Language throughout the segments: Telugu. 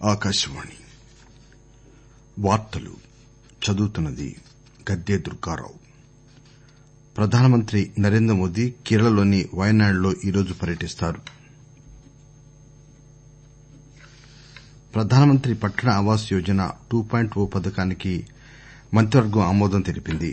ఆకాశవాణి వార్తలు చదువుతున్నది గద్దె దుర్గారావు ప్రధానమంత్రి నరేంద్రమోదీ కేరళలోని వయనాడ్లో ఈరోజు పర్యటిస్తారు ప్రధానమంత్రి పట్టణ Awas Yojana two point O పథకానికి మంత్రివర్గం ఆమోదం తెలిపింది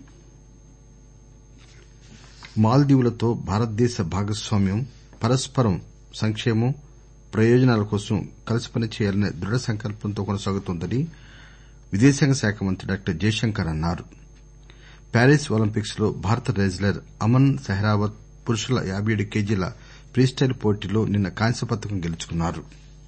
మాల్దీవులతో భారతదేశ భాగస్వామ్యం పరస్పరం సంక్షేమం ప్రయోజనాల కోసం కలిసి పనిచేయాలనే దృఢ సంకల్పంతో కొనసాగుతోందని విదేశాంగ శాఖ మంత్రి డాక్టర్ జయశంకర్ అన్నారు ప్యారిస్ ఒలింపిక్స్ లో భారత రెజ్లర్ అమన్ సెహ్రావత్ పురుషుల యాబై ఏడు కేజీల ఫ్రీస్టైల్ పోటీలో నిన్న కాంస్య పతకం గెలుచుకున్నారు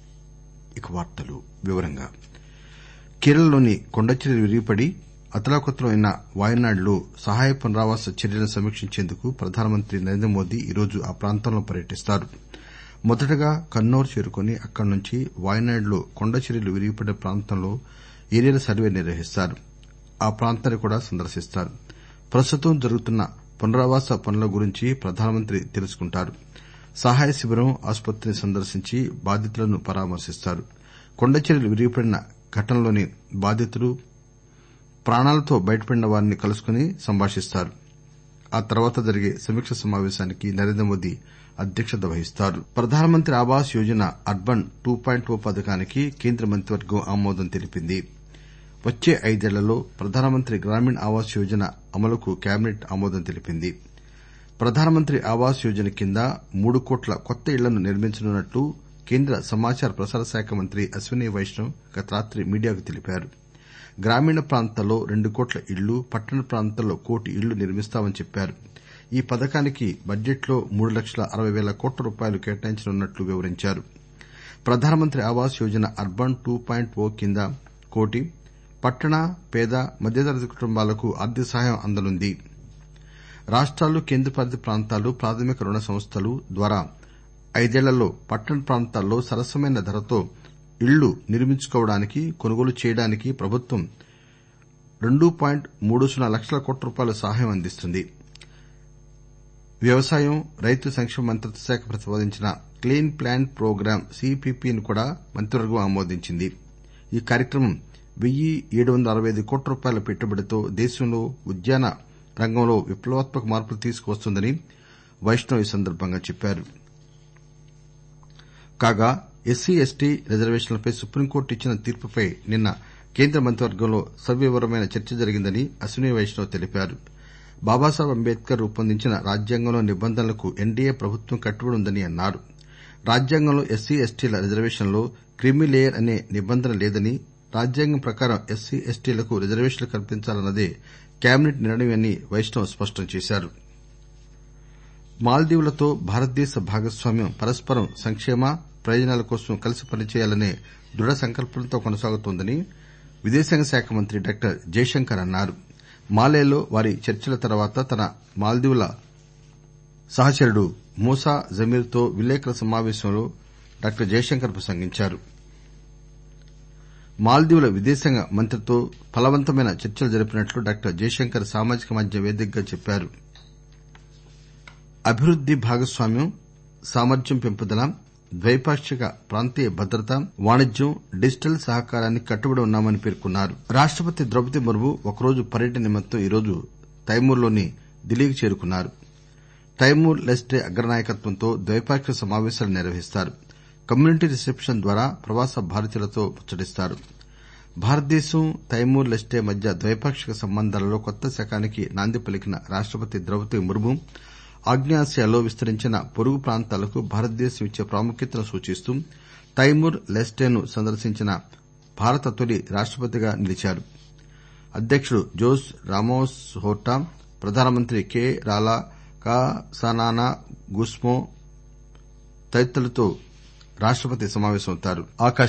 కేరళలోని కొండచర్యలు విరిగిపడి అతలాకుతలం అయిన వాయనాడ్ లో సహాయ పునరావాస చర్యలను సమీక్షించేందుకు ప్రధానమంత్రి నరేంద్రమోదీ ఈరోజు ఆ ప్రాంతంలో పర్యటిస్తారు మొదటగా కన్నౌర్ చేరుకుని అక్కడి నుంచి వాయనాడ్ లో కొండచర్యలు విరిగిపడిన ప్రాంతంలో ఏరియల్ సర్వే నిర్వహిస్తారు ఆ ప్రాంతాన్ని కూడా సందర్శిస్తారు ప్రస్తుతం జరుగుతున్న పునరావాస పనుల గురించి ప్రధానమంత్రి తెలుసుకుంటారు సహాయ శిబిరం ఆసుపత్రిని సందర్శించి బాధితులను పరామర్శిస్తారు కొండచర్యలు విరిగిపడిన ఘటనలోని బాధితులు ప్రాణాలతో బయటపడిన వారిని కలుసుకుని సంభాషిస్తారు ఆ తర్వాత జరిగే సమీకా సమావేశానికి నరేంద్రమోదీ అధ్యక్షత వహిస్తారు ప్రధానమంత్రి Awas Yojana urban two point O పథకానికి కేంద్ర మంత్రివర్గం ఆమోదం తెలిపింది వచ్చే ఐదేళ్లలో ప్రధానమంత్రి గ్రామీణ్ ఆవాస్ యోజన అమలుకు కేబినెట్ ఆమోదం తెలిపింది ప్రధానమంత్రి ఆవాస్ యోజన కింద మూడు కోట్ల కొత్త ఇళ్లను నిర్మించనున్నట్లు కేంద్ర సమాచార ప్రసార శాఖ మంత్రి అశ్విని వైష్ణవ్ గత రాత్రి మీడియాకు తెలిపారు గ్రామీణ ప్రాంతాల్లో రెండు కోట్ల ఇళ్లు పట్టణ ప్రాంతాల్లో కోటి ఇళ్లు నిర్మిస్తామని చెప్పారు ఈ పథకానికి బడ్జెట్ లో మూడు లక్షల అరవై పేల కోట్ల రూపాయలు కేటాయించనున్నట్లు వివరించారు ప్రధానమంత్రి Awas Yojana urban two point O కింద కోటి పట్టణ పేద మధ్యతరగతి కుటుంబాలకు ఆర్థిక సహాయం అందనుంది రాష్టాలు కేంద్రపాలిత ప్రాంతాలు ప్రాథమిక రుణ సంస్థల ద్వారా ఐదేళ్లలో పట్టణ ప్రాంతాల్లో సరసమైన ధరతో ఇళ్లు నిర్మించుకోవడానికి కొనుగోలు చేయడానికి ప్రభుత్వం రెండు పాయింట్ మూడు సున్నా లక్షల కోట్ల రూపాయల సహాయం అందిస్తుంది వ్యవసాయం రైతు సంక్షేమ మంత్రిత్వ శాఖ ప్రతిపాదించిన క్లీన్ ప్లాన్ ప్రోగ్రాం సీపీపీ ను కూడా మంత్రివర్గం ఆమోదించింది ఈ కార్యక్రమం వెయ్యి ఏడు వందల అరవై ఐదు కోట్ల రూపాయల పెట్టుబడితో దేశంలో ఉద్యాన రంగంలో విప్లవాత్మక మార్పులు తీసుకువస్తుందని వైష్ణవ్ ఈ సందర్బంగా చెప్పారు కాగా ఎస్సీ ఎస్టీ రిజర్వేషన్లపై సుప్రీంకోర్టు ఇచ్చిన తీర్పుపై నిన్న కేంద్ర మంత్రివర్గంలో సవివరమైన చర్చ జరిగిందని అశ్విని వైష్ణవ్ తెలిపారు బాబాసాహెబ్ అంబేద్కర్ రూపొందించిన రాజ్యాంగంలోని నిబంధనలకు ఎన్డీఏ ప్రభుత్వం కట్టుబడి ఉందని అన్నారు రాజ్యాంగంలో ఎస్సీ ఎస్టీల రిజర్వేషన్లలో క్రీమీలేయర్ అనే నిబంధన లేదని రాజ్యాంగం ప్రకారం ఎస్సీ ఎస్టీలకు రిజర్వేషన్లు కల్పించాలన్నదే కేబినెట్ నిర్ణయమని వైష్ణవ్ స్పష్టం చేశారు మాల్దీవులతో భారతదేశ భాగస్వామ్యం పరస్పరం సంక్షేమ ప్రయోజనాల కోసం కలిసి పనిచేయాలనే దృఢ సంకల్పంతో కొనసాగుతోందని విదేశాంగ శాఖ మంత్రి డాక్టర్ జయశంకర్ అన్నారు మాలేలో వారి చర్చల తర్వాత తన మాల్దీవుల సహచరుడు మూసా జమీర్ తో విలేకరుల సమావేశంలో డాక్టర్ జయశంకర్ ప్రసంగించారు మాల్దీవుల విదేశాంగ మంత్రితో ఫలవంతమైన చర్చలు జరిపినట్లు డాక్టర్ జయశంకర్ సామాజిక మాధ్యమ వేదికగా చెప్పారు అభివృద్ది భాగస్వామ్యం సామర్థ్యం పెంపుదల ద్వైపాక్షిక ప్రాంతీయ భద్రత వాణిజ్యం డిజిటల్ సహకారానికి కట్టుబడి ఉన్నామని పేర్కొన్నారు రాష్టపతి ద్రౌపది ముర్ము ఒకరోజు పర్యటన నిమిత్తం ఈరోజు తైమూర్లోని ఢిల్లీకి చేరుకున్నారు తైమూర్ లెస్టే అగ్రనాయకత్వంతో ద్వైపాక్షిక సమావేశాలు నిర్వహిస్తారు కమ్యూనిటీ రిసెప్షన్ ద్వారా ప్రవాస భారతీయులతో ముచ్చటిస్తారు భారతదేశం తైమూర్ లెస్టే మధ్య ద్వైపాక్షిక సంబంధాలలో కొత్త శకానికి నాంది పలికిన రాష్టపతి ద్రౌపది ముర్ము ఆగ్నేయాసియాలో విస్తరించిన పొరుగు ప్రాంతాలకు భారతదేశం ఇచ్చే ప్రాముఖ్యతను సూచిస్తూ తైమూర్ లెస్టేను సందర్శించిన భారత తొలి రాష్టపతిగా నిలిచారు అధ్యకుడు జోస్ రామోస్ హోర్టా ప్రధానమంత్రి కె రాలా కాసానానా గుస్మో తదితరులతో రాష్టపతి సమావేశమవుతారు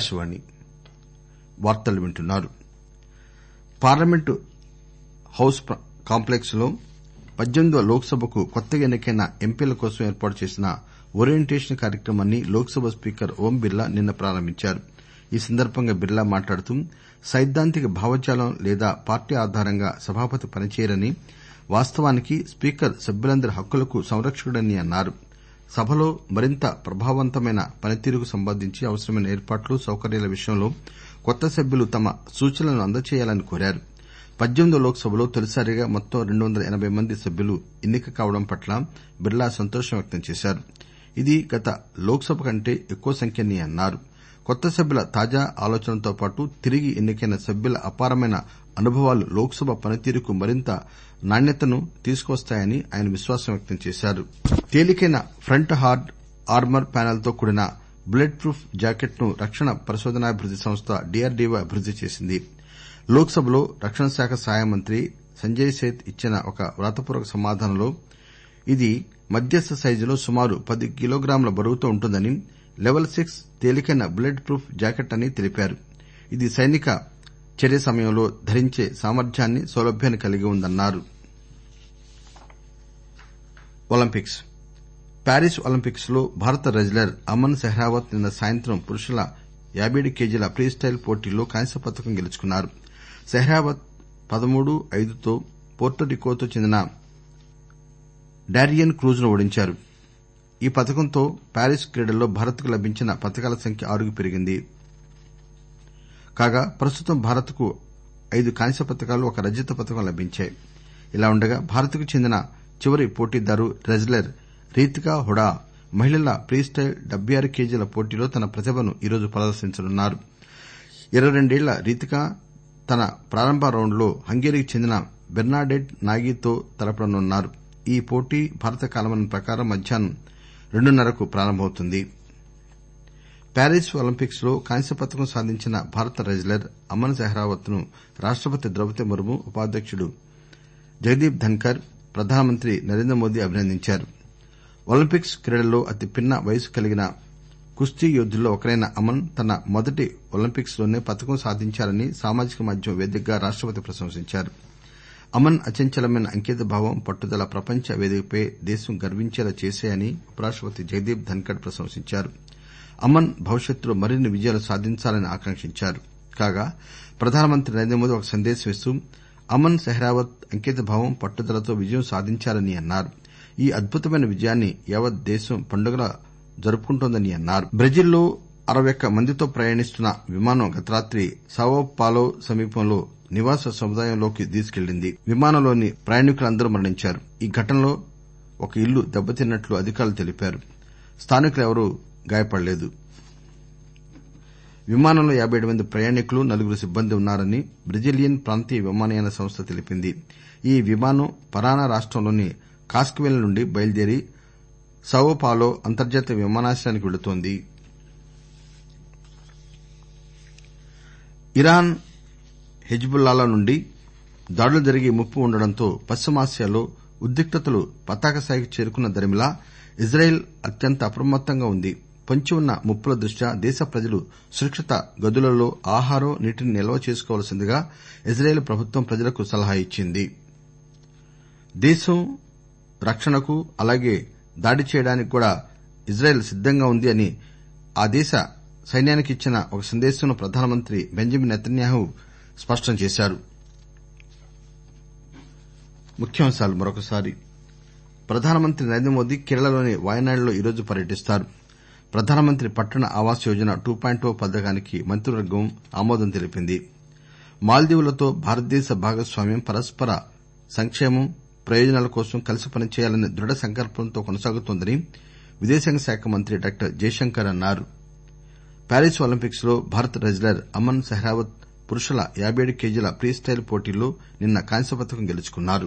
పార్లమెంటు హౌస్ కాంప్లెక్స్ లో పద్దెనిమిదవ లోక్ సభకు కొత్తగా ఎన్నికైన ఎంపీల కోసం ఏర్పాటు చేసిన ఓరియంటేషన్ కార్యక్రమాన్ని లోక్ సభ స్పీకర్ ఓం బిర్లా నిన్న ప్రారంభించారు ఈ సందర్బంగా బిర్లా మాట్లాడుతూ సైద్ధాంతిక భావజాలం లేదా పార్టీ ఆధారంగా సభాపతి పనిచేయరని వాస్తవానికి స్పీకర్ సభ్యులందరి హక్కులకు సంరక్షకుడని అన్నారు సభలో మరింత ప్రభావవంతమైన పనితీరుకు సంబంధించి అవసరమైన ఏర్పాట్లు సౌకర్యాల విషయంలో కొత్త సభ్యులు తమ సూచనలను అందజేయాలని కోరారు పద్దెనిమిదో లోక్ సభలో తొలిసారిగా మొత్తం రెండు వందల ఎనబై మంది సభ్యులు ఎన్నిక కావడం పట్ల బిర్లా సంతోషం వ్యక్తం చేశారు ఇది గత లోక్ సభ కంటే ఎక్కువ సంఖ్యని అన్నారు కొత్త సభ్యుల తాజా ఆలోచనలతో పాటు తిరిగి ఎన్నికైన సభ్యుల అపారమైన అనుభవాలు లోక్ సభ పనితీరుకు మరింత నాణ్యతను తీసుకువస్తాయని ఆయన విశ్వాసం వ్యక్తం చేశారు తేలికైన ఫ్రంట్ హార్డ్ ఆర్మర్ ప్యానెల్ తో కూడిన బుల్లెట్ ప్రూఫ్ జాకెట్ ను రక్షణ పరిశోధనాభివృద్ది సంస్థ డీఆర్డీఓ అభివృద్ది చేసింది లోక్ సభలో రక్షణ శాఖ సహాయ మంత్రి సంజయ్ సేత్ ఇచ్చిన ఒక వ్రాతపూర్వక సమాధానంలో ఇది మధ్యస్థ సైజులో సుమారు పది కిలోగ్రాముల బరువుతో ఉంటుందని లెవెల్ సిక్స్ తేలికైన బుల్లెట్ ప్రూఫ్ జాకెట్ అని తెలిపారు ఇది సైనిక చర్య సమయంలో ధరించే సామర్థ్యాన్ని సౌలభ్యాన్ని కలిగి ఉందన్నారు ఒలింపిక్స్ ప్యారిస్ ఒలింపిక్స్ లో భారత రెజ్లర్ అమన్ సెహ్రావత్ నిన్న సాయంత్రం పురుషుల యాబేడు కేజీల ఫ్రీస్టైల్ పోటీల్లో కాంస్య పతకం గెలుచుకున్నారు సెహ్రావత్ పదమూడు ఐదుతో పోర్టోరికోతో చెందిన డారియన్ క్రూజ్ ను ఓడించారు ఈ పతకంతో ప్యారిస్ క్రీడల్లో భారత్ కు లభించిన పతకాల సంఖ్య ఆరుకు పెరిగింది కాగా ప్రస్తుతం భారత్ కు ఐదు కాంస్య పతకాలు ఒక రజత పతకం లభించాయి ఇలా ఉండగా భారత్ కు చెందిన చివరి పోటీదారు రెజ్లర్ రీతికా హుడా మహిళల ఫ్రీస్టైల్ డెబ్బై ఆరు కేజీల పోటీలో తన ప్రతిభను ఈరోజు ప్రదర్శించనున్నారు ఇరవై రెండేళ్ల రీతికా తన ప్రారంభ రౌండ్లో హంగేరీకి చెందిన బెర్నాడెట్ నాగీతో తలపడనున్నారు ఈ పోటీ భారత కాలమానం ప్రకారం మధ్యాహ్నం రెండున్నరకు ప్రారంభమవుతుంది ప్యారిస్ ఒలింపిక్స్ లో కాంస్య పతకం సాధించిన భారత రెజ్లర్ అమన్ సెహ్రావత్ ను రాష్టపతి ద్రౌపది ముర్ము ఉపాధ్యకుడు జగదీప్ ధన్కర్ ప్రధానమంత్రి నరేంద్ర మోదీ అభినందించారు ఒలింపిక్స్ క్రీడల్లో అతి పిన్న వయసు కలిగిన కుస్తీ యోధుల్లో ఒకరైన అమన్ తన మొదటి ఒలింపిక్స్ లోనే పతకం సాధించారని సామాజిక మాధ్యమం వేదికగా రాష్టపతి ప్రశంసించారు అమన్ అచంచలమైన అంకితభావం పట్టుదల ప్రపంచ వేదికపై దేశం గర్వించేలా చేశాయని ఉపరాష్టపతి జగదీప్ ధన్కర్ ప్రశంసించారు అమన్ భవిష్యత్తులో మరిన్ని విజయాలు సాధించాలని ఆకాంక్షించారు కాగా ప్రధానమంత్రి నరేంద్ర మోదీ ఒక సందేశం ఇస్తూ అమన్ సెహ్రావత్ అంకితభావం పట్టుదలతో విజయం సాధించారని అన్నారు ఈ అద్భుతమైన విజయాన్ని యావత్ దేశం పండుగలా జరుపుకుంటోందని అన్నారు బ్రెజిల్లో అరవై ఒక్క మందితో ప్రయాణిస్తున్న విమానం గత రాత్రి సావో పాలో సమీపంలో నివాస సముదాయంలోకి దూసుకెళ్లింది విమానంలోని ప్రయాణికులందరూ మరణించారు ఈ ఘటనలో ఒక ఇల్లు దెబ్బతిన్నట్లు అధికారులు తెలిపారు స్థానికులెవరూ గాయపడలేదు విమానంలో యాబై ఏడు మంది ప్రయాణికులు నలుగురు సిబ్బంది ఉన్నారని బ్రెజిలియన్ ప్రాంతీయ విమానయాన సంస్థ తెలిపింది ఈ విమానం పరానా రాష్టంలోని కాస్కెవెల్ నుండి బయలుదేరి సవో పాలో అంతర్జాతీయ విమానాశ్రయానికి వెళుతోంది ఇరాన్ హెజ్బుల్లాల నుండి దాడులు జరిగే ముప్పు ఉండడంతో పశ్చిమాసియాలో ఉద్రిక్తతలు పతాక స్థాయికి చేరుకున్న దరిమిలా ఇజ్రాయెల్ అత్యంత అప్రమత్తంగా ఉంది పొంచి ఉన్న ముప్పుల దృష్ట్యా దేశ ప్రజలు సురక్షిత గదులలో ఆహారం నీటిని నిల్వ చేసుకోవలసిందిగా ఇజ్రాయెల్ ప్రభుత్వం ప్రజలకు సలహా ఇచ్చింది దేశం రక్షణకు అలాగే దాడి చేయడానికి కూడా ఇజ్రాయెల్ సిద్దంగా ఉంది అని ఆ దేశ సైన్యానికి ఇచ్చిన ఒక సందేశంలో ప్రధానమంత్రి బెంజమిన్ నెతన్యాహు స్పష్టం చేశారు ప్రధానమంత్రి నరేంద్ర మోదీ కేరళలోని వాయనాడ్లో ఈరోజు పర్యటిస్తారు ప్రధానమంత్రి పట్టణ Awas Yojana two point O పథకానికి మంత్రివర్గం ఆమోదం తెలిపింది మాల్దీవులతో భారతదేశ భాగస్వామ్యం పరస్పర సంక్షేమం ప్రయోజనాల కోసం కలిసి పనిచేయాలనే దృఢ సంకల్పంతో కొనసాగుతోందని విదేశాంగ శాఖ మంత్రి డాక్టర్ జైశంకర్ అన్నారు ప్యారిస్ ఒలింపిక్స్ లో భారత రెజ్లర్ అమన్ సెహ్రావత్ పురుషుల యాబై ఏడు కేజీల ఫ్రీస్టైల్ పోటీల్లో నిన్న కాంస్య పతకం గెలుచుకున్నారు